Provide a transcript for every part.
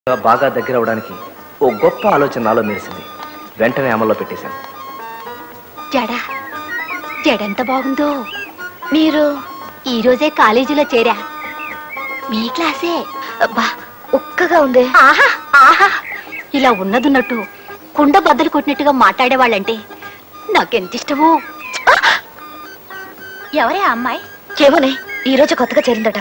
బాగా దగ్గర అవడానికి ఓ గొప్ప ఆలోచన నాలో మెరిసింది వెంటనే అమల్లో పెట్టేశాను జడ జడెంత బాగుందో మీరు ఈ రోజే కాలేజీలో చేరా మీ క్లాసే అబ్బా ఒక్కగా ఉంది ఆహా ఆహా ఇలా ఉన్నదున్నట్టు కుండ బద్దలు కొట్టినట్టుగా మాట్లాడేవాళ్ళంటే నాకెంత ఇష్టమో ఎవరే ఆ అమ్మాయి ఏమోనే ఈ రోజు కొత్తగా చేరిందట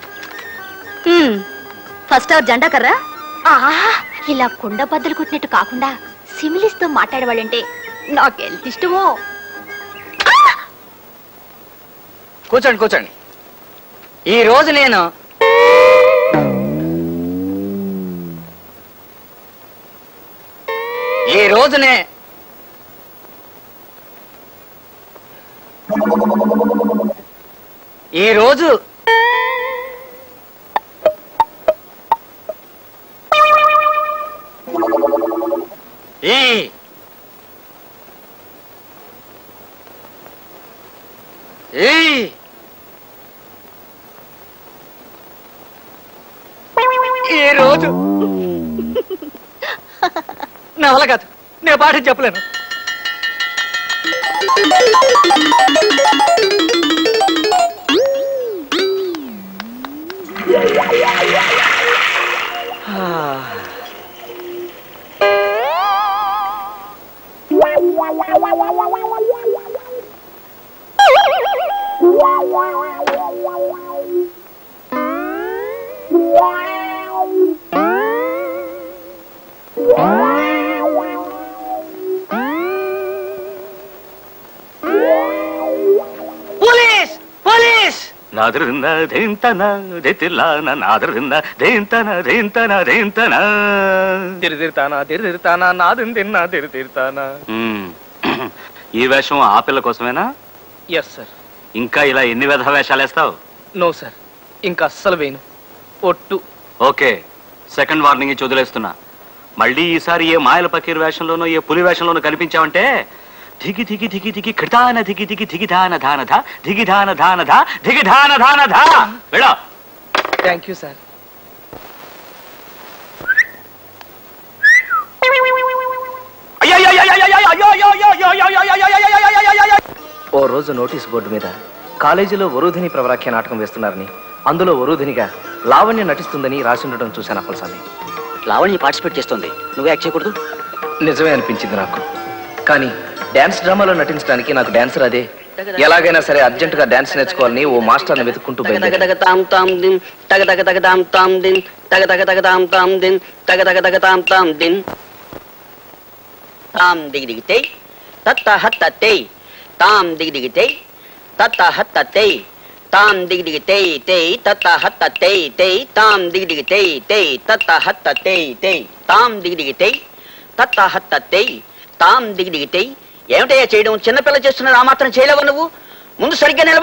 ఫస్ట్ అవర్ జెండా కర్రా ఆహా ఇలా కుండ బద్దలు కొట్టినట్టు కాకుండా సిమిలిస్తో మాట్లాడేవాళ్ళంటే నాకెంత ఇష్టమో కూర్చోండి కూర్చోండి ఈ రోజు నేను ఈ రోజునే ఈ రోజు ఈ ఈ ఈ రోజు నా వల్ల కాదు నేను పాఠం చెప్పలేను పోలీస్ పోలీస్ నాదరింద దేంతన దెతిల్లాన నాదరింద దేంతన దేంతన దేంతన తిరిదిరుతానా తిరిదిరుతానా నాదిని తిన్నా తిరిదిరుతానా మ్మ్. ఈ వేషం ఆ పిల్ల కోసమేనా ఎస్ సార్ ఇంకా ఇలా ఎన్ని విధ వేషాలు వేస్తావు నో సార్ ఇంకా అస్సలు వేయను ఒట్టు ఓకే సెకండ్ వార్నింగ్ ఇచ్చి వదిలేస్తున్నా మళ్ళీ ఈసారి ఏ మాయల పకీర్ వేషంలోనో ఏ పులి వేషంలోనో కనిపించావంటే దిగి దిగి దిగి దిగి కృతాన దిగి దిగి దిగి ధాన ధాన ధ దిగి ధాన ధాన ధ దిగి ధాన ధాన ధ వెళ్ళా థ్యాంక్ యూ సార్ ఓ రోజు నోటీస్ బోర్డు మీద కాలేజీలో వరుధిని ప్రవరాఖ్య నాటకం వేస్తున్నారని అందులో వరుధినిగా లావణ్య నటిస్తుందని రాసి ఉండడం చూశాను అప్పలస్వామి లావణ్య పార్టిసిపేట్ చేస్తుంది నువ్వు యాక్ట్ చేయకూడదు నిజమే అనిపించింది నాకు కానీ డాన్స్ డ్రామాలో నటించడానికి నాకు డాన్సర్ అదే ఎలాగైనా సరే అర్జెంట్ గా డాన్స్ నేర్చుకోవాలని ఓ మాస్టర్ని వెతుక్కుంటూ తగ తగ బయలుదేరాను. తగ తాం తాం దిన్ తగ తగ తగ తాం తాం దిన్ తగ తగ తగ తాం తాం దిన్ తగ తగ తగ తాం తాం దిన్ తాం దిగి దిగితే తత్త హత్తే తాం దిగి దిగితే తత్త హత్తే తాం దిగి దిగితే తే తత్త హత్తే తే తాం దిగి దిగితే తే తత్త హత్తే తే తాం దిగి దిగితే తత్త హత్తే తాం దిగి దిగితే ఏమిటయ్యా చేయడం చిన్నపిల్ల చేస్తున్నది ఆ మాత్రం చేయలేవా నువ్వు ముందు సరిగ్గా నిలబడి